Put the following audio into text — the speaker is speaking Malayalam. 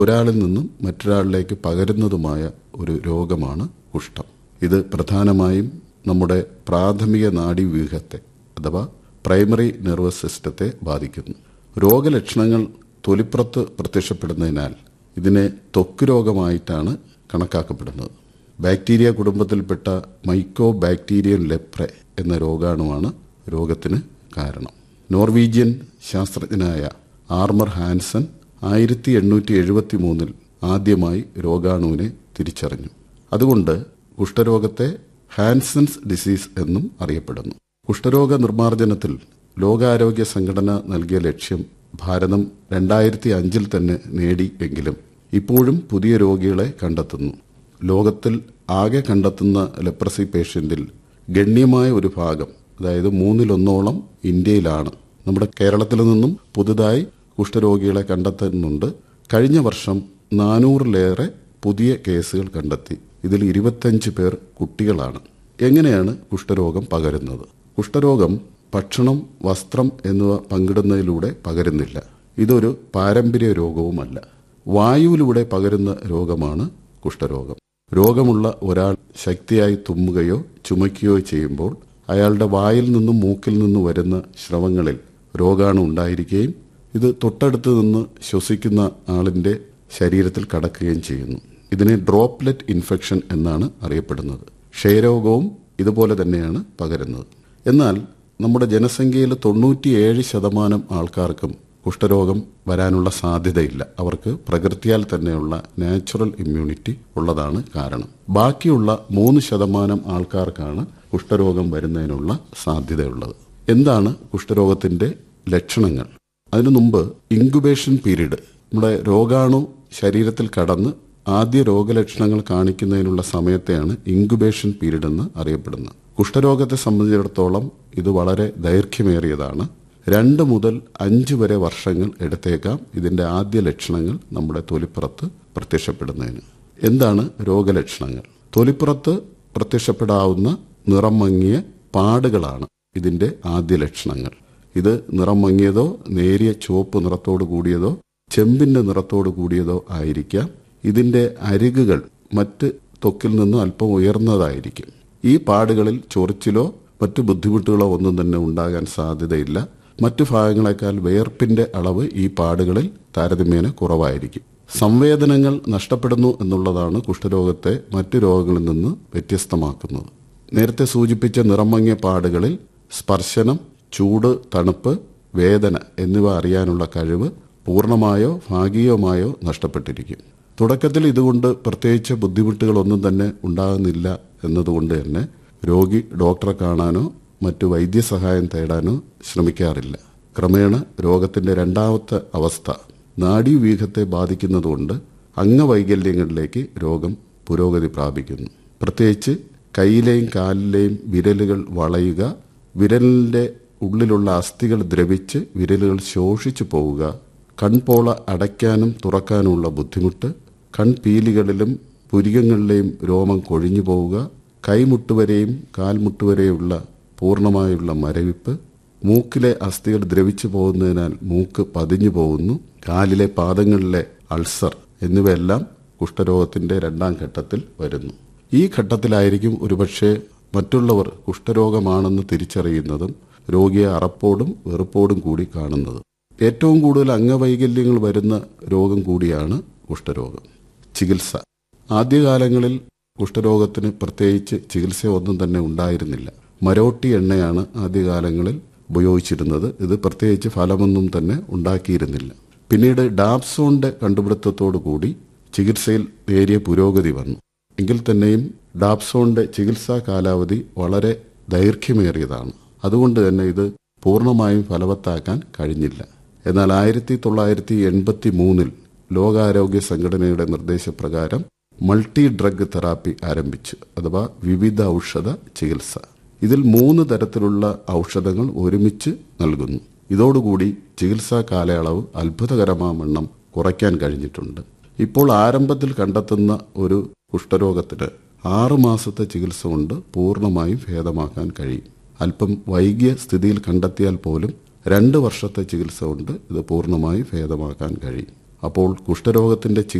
ഒരാളിൽ നിന്നും മറ്റൊരാളിലേക്ക് പകരുന്നതുമായ ഒരു രോഗമാണ് കുഷ്ഠം ഇത് പ്രധാനമായും നമ്മുടെ പ്രാഥമിക നാഡീവ്യൂഹത്തെ അഥവാ പ്രൈമറി നെർവസ് സിസ്റ്റത്തെ ബാധിക്കുന്നു രോഗലക്ഷണങ്ങൾ തൊലിപ്പുറത്ത് പ്രത്യക്ഷപ്പെടുന്നതിനാൽ ഇതിനെ ത്വക്ക് രോഗമായിട്ടാണ് കണക്കാക്കപ്പെടുന്നത് ബാക്ടീരിയ കുടുംബത്തിൽപ്പെട്ട മൈക്കോ ബാക്ടീരിയൻ ലെപ്രെ എന്ന രോഗാണുവാണ് രോഗത്തിന് കാരണം നോർവീജിയൻ ശാസ്ത്രജ്ഞനായ ആർമർ ഹാൻസൺ ആയിരത്തി എണ്ണൂറ്റി എഴുപത്തി മൂന്നിൽ ആദ്യമായി രോഗാണുവിനെ തിരിച്ചറിഞ്ഞു അതുകൊണ്ട് കുഷ്ഠരോഗത്തെ ഹാൻസൺസ് ഡിസീസ് എന്നും അറിയപ്പെടുന്നു കുഷ്ഠരോഗ നിർമ്മാർജ്ജനത്തിൽ ലോകാരോഗ്യ സംഘടന നൽകിയ ലക്ഷ്യം ഭാരതം രണ്ടായിരത്തി അഞ്ചിൽ തന്നെ നേടി എങ്കിലും ഇപ്പോഴും പുതിയ രോഗികളെ കണ്ടെത്തുന്നു ലോകത്തിൽ ആകെ കണ്ടെത്തുന്ന ലെപ്രസി പേഷ്യന്റിൽ ഗണ്യമായ ഒരു ഭാഗം അതായത് മൂന്നിലൊന്നോളം ഇന്ത്യയിലാണ് നമ്മുടെ കേരളത്തിൽ നിന്നും പുതുതായി കുഷ്ഠരോഗികളെ കണ്ടെത്തുന്നുണ്ട് കഴിഞ്ഞ വർഷം നാനൂറിലേറെ പുതിയ കേസുകൾ കണ്ടെത്തി ഇതിൽ ഇരുപത്തഞ്ച് പേർ കുട്ടികളാണ് എങ്ങനെയാണ് കുഷ്ഠരോഗം പകരുന്നത് കുഷ്ഠരോഗം ഭക്ഷണം വസ്ത്രം എന്നിവ പങ്കിടുന്നതിലൂടെ പകരുന്നില്ല ഇതൊരു പാരമ്പര്യ രോഗവുമല്ല വായുവിലൂടെ പകരുന്ന രോഗമാണ് കുഷ്ഠരോഗം രോഗമുള്ള ഒരാൾ ശക്തിയായി തുമ്മുകയോ ചുമയ്ക്കുകയോ ചെയ്യുമ്പോൾ അയാളുടെ വായിൽ നിന്നും മൂക്കിൽ നിന്നും വരുന്ന ശ്രവങ്ങളിൽ രോഗാണു ഉണ്ടായിരിക്കുകയും ഇത് തൊട്ടടുത്ത് നിന്ന് ശ്വസിക്കുന്ന ആളിന്റെ ശരീരത്തിൽ കടക്കുകയും ചെയ്യുന്നു ഇതിനെ ഡ്രോപ്ലെറ്റ് ഇൻഫെക്ഷൻ എന്നാണ് അറിയപ്പെടുന്നത് ക്ഷയരോഗവും ഇതുപോലെ തന്നെയാണ് പകരുന്നത് എന്നാൽ നമ്മുടെ ജനസംഖ്യയിൽ തൊണ്ണൂറ്റിയേഴ് ശതമാനം ആൾക്കാർക്കും കുഷ്ഠരോഗം വരാനുള്ള സാധ്യതയില്ല അവർക്ക് പ്രകൃതിയാൽ തന്നെയുള്ള നാച്ചുറൽ ഇമ്മ്യൂണിറ്റി ഉള്ളതാണ് കാരണം ബാക്കിയുള്ള മൂന്ന് ശതമാനം ആൾക്കാർക്കാണ് കുഷ്ഠരോഗം വരുന്നതിനുള്ള സാധ്യതയുള്ളത് എന്താണ് കുഷ്ഠരോഗത്തിന്റെ ലക്ഷണങ്ങൾ അതിനു മുമ്പ് ഇൻക്യുബേഷൻ പീരീഡ് നമ്മുടെ രോഗാണു ശരീരത്തിൽ കടന്ന് ആദ്യ രോഗലക്ഷണങ്ങൾ കാണിക്കുന്നതിനുള്ള സമയത്തെയാണ് ഇൻക്യുബേഷൻ പീരീഡ് എന്ന് അറിയപ്പെടുന്നത് കുഷ്ഠരോഗത്തെ സംബന്ധിച്ചിടത്തോളം ഇത് വളരെ ദൈർഘ്യമേറിയതാണ് രണ്ട് മുതൽ അഞ്ച് വരെ വർഷങ്ങൾ എടുത്തേക്കാം ഇതിന്റെ ആദ്യ ലക്ഷണങ്ങൾ നമ്മുടെ തൊലിപ്പുറത്ത് പ്രത്യക്ഷപ്പെടുന്നതിന് എന്താണ് രോഗലക്ഷണങ്ങൾ തൊലിപ്പുറത്ത് പ്രത്യക്ഷപ്പെടാവുന്ന നിറം മങ്ങിയ പാടുകളാണ് ഇതിന്റെ ആദ്യ ലക്ഷണങ്ങൾ ഇത് നിറം മങ്ങിയതോ നേരിയ ചുവപ്പ് നിറത്തോട് കൂടിയതോ ചെമ്പിന്റെ നിറത്തോട് കൂടിയതോ ആയിരിക്കാം ഇതിന്റെ അരികുകൾ മറ്റ് ത്വക്കിൽ നിന്ന് അല്പം ഉയർന്നതായിരിക്കും ഈ പാടുകളിൽ ചൊറിച്ചിലോ മറ്റു ബുദ്ധിമുട്ടുകളോ ഒന്നും തന്നെ ഉണ്ടാകാൻ സാധ്യതയില്ല മറ്റു ഭാഗങ്ങളെക്കാൾ വേർപ്പിന്റെ അളവ് ഈ പാടുകളിൽ താരതമ്യേന കുറവായിരിക്കും സംവേദനങ്ങൾ നഷ്ടപ്പെടുന്നു എന്നുള്ളതാണ് കുഷ്ഠരോഗത്തെ മറ്റു രോഗങ്ങളിൽ നിന്ന് വ്യത്യസ്തമാക്കുന്നത് നേരത്തെ സൂചിപ്പിച്ച നിറമങ്ങിയ പാടുകളിൽ സ്പർശനം ചൂട് തണുപ്പ് വേദന എന്നിവ അറിയാനുള്ള കഴിവ് പൂർണ്ണമായോ ഭാഗികമായോ നഷ്ടപ്പെട്ടിരിക്കും തുടക്കത്തിൽ ഇതുകൊണ്ട് പ്രത്യേകിച്ച് ബുദ്ധിമുട്ടുകളൊന്നും തന്നെ ഉണ്ടാകുന്നില്ല എന്നതുകൊണ്ട് തന്നെ രോഗി ഡോക്ടറെ കാണാനോ മറ്റു വൈദ്യസഹായം തേടാനോ ശ്രമിക്കാറില്ല ക്രമേണ രോഗത്തിന്റെ രണ്ടാമത്തെ അവസ്ഥ നാഡീവ്യൂഹത്തെ ബാധിക്കുന്നതുകൊണ്ട് അംഗവൈകല്യങ്ങളിലേക്ക് രോഗം പുരോഗതി പ്രാപിക്കുന്നു പ്രത്യേകിച്ച് കൈയിലെയും കാലിലെയും വിരലുകൾ വളയുക വിരലിന്റെ ഉള്ളിലുള്ള അസ്ഥികൾ ദ്രവിച്ച് വിരലുകൾ ശോഷിച്ചു പോവുക കൺപോള അടയ്ക്കാനും തുറക്കാനുമുള്ള ബുദ്ധിമുട്ട് കൺപീലികളിലും പുരികങ്ങളിലെയും രോമം കൊഴിഞ്ഞു പോവുക കൈമുട്ടുവരെയും കാൽമുട്ടുവരെയുള്ള പൂർണ്ണമായുള്ള മരവിപ്പ് മൂക്കിലെ അസ്ഥികൾ ദ്രവിച്ചു പോകുന്നതിനാൽ മൂക്ക് പതിഞ്ഞു പോകുന്നു കാലിലെ പാദങ്ങളിലെ അൾസർ എന്നിവയെല്ലാം കുഷ്ഠരോഗത്തിന്റെ രണ്ടാം ഘട്ടത്തിൽ വരുന്നു ഈ ഘട്ടത്തിലായിരിക്കും ഒരുപക്ഷെ മറ്റുള്ളവർ കുഷ്ഠരോഗമാണെന്ന് തിരിച്ചറിയുന്നതും രോഗിയെ അറപ്പോടും വെറുപ്പോടും കൂടി കാണുന്നത് ഏറ്റവും കൂടുതൽ അംഗവൈകല്യങ്ങൾ വരുന്ന രോഗം കൂടിയാണ് കുഷ്ഠരോഗം ചികിത്സ ആദ്യകാലങ്ങളിൽ കുഷ്ഠരോഗത്തിന് പ്രത്യേകിച്ച് ചികിത്സ ഒന്നും തന്നെ ഉണ്ടായിരുന്നില്ല മരോട്ടി എണ്ണയാണ് ആദ്യകാലങ്ങളിൽ ഉപയോഗിച്ചിരുന്നത് ഇത് പ്രത്യേകിച്ച് ഫലമൊന്നും തന്നെ ഉണ്ടാക്കിയിരുന്നില്ല പിന്നീട് ഡാപ്സോണിന്റെ കണ്ടുപിടുത്തത്തോടു കൂടി ചികിത്സയിൽ നേരിയ പുരോഗതി വന്നു എങ്കിൽ തന്നെയും ഡാപ്സോണിന്റെ ചികിത്സാ കാലാവധി വളരെ ദൈർഘ്യമേറിയതാണ് അതുകൊണ്ട് തന്നെ ഇത് പൂർണ്ണമായും ഫലവത്താക്കാൻ കഴിഞ്ഞില്ല എന്നാൽ ആയിരത്തി തൊള്ളായിരത്തി എൺപത്തി മൂന്നിൽ ലോകാരോഗ്യ സംഘടനയുടെ നിർദ്ദേശപ്രകാരം മൾട്ടി ഡ്രഗ് തെറാപ്പി ആരംഭിച്ചു അഥവാ വിവിധ ഔഷധ ചികിത്സ ഇതിൽ മൂന്ന് തരത്തിലുള്ള ഔഷധങ്ങൾ ഒരുമിച്ച് നൽകുന്നു ഇതോടുകൂടി ചികിത്സാ കാലയളവ് അത്ഭുതകരമാവണ്ണം കുറയ്ക്കാൻ കഴിഞ്ഞിട്ടുണ്ട് ഇപ്പോൾ ആരംഭത്തിൽ കണ്ടെത്തുന്ന ഒരു കുഷ്ഠരോഗത്തിന് ആറു മാസത്തെ ചികിത്സ കൊണ്ട് പൂർണ്ണമായും ഭേദമാക്കാൻ കഴിയും അല്പം വൈകിയ സ്ഥിതിയിൽ കണ്ടെത്തിയാൽ പോലും രണ്ട് വർഷത്തെ ചികിത്സ കൊണ്ട് ഇത് പൂർണ്ണമായി ഭേദമാക്കാൻ കഴിയും അപ്പോൾ കുഷ്ഠരോഗത്തിന്റെ